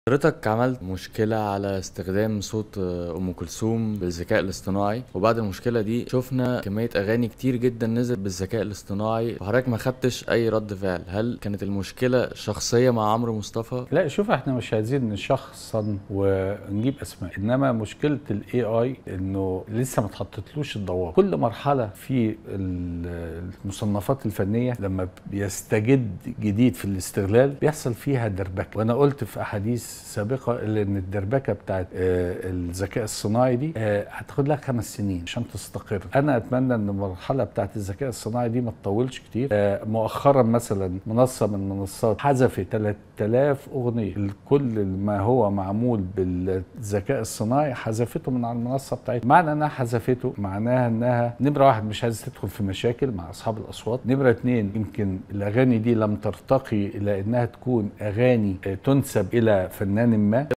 حضرتك عملت مشكلة على استخدام صوت أم كلثوم بالذكاء الاصطناعي وبعد المشكلة دي شفنا كمية أغاني كتير جدا نزلت بالذكاء الاصطناعي وحضرتك ما خدتش أي رد فعل هل كانت المشكلة شخصية مع عمرو مصطفى؟ لا شوف احنا مش عايزين نشخصن ونجيب اسماء انما مشكله الاي اي انه لسه ما اتحطتلوش الضوابط كل مرحله في ال- المصنفات الفنيه لما بيستجد جديد في الاستغلال بيحصل فيها دربكه وانا قلت في احاديث سابقه ان الدربكه بتاعت آه، الذكاء الصناعي دي آه، هتاخد لها خمس سنين عشان تستقر انا اتمنى ان المرحله بتاعت الذكاء الصناعي دي ما تطولش كتير آه، مؤخرا مثلا منصه من المنصات حذفت 3000 اغنيه كل ما هو معمول بالذكاء الصناعي حذفته من على المنصه بتاعتها معنى انها حذفته معناها انها نمره واحد مش عايزه تدخل في مشاكل مع اصحاب الاصوات نمره اتنين يمكن الاغاني دي لم ترتقي الى انها تكون اغاني آه، تنسب الى فنان ما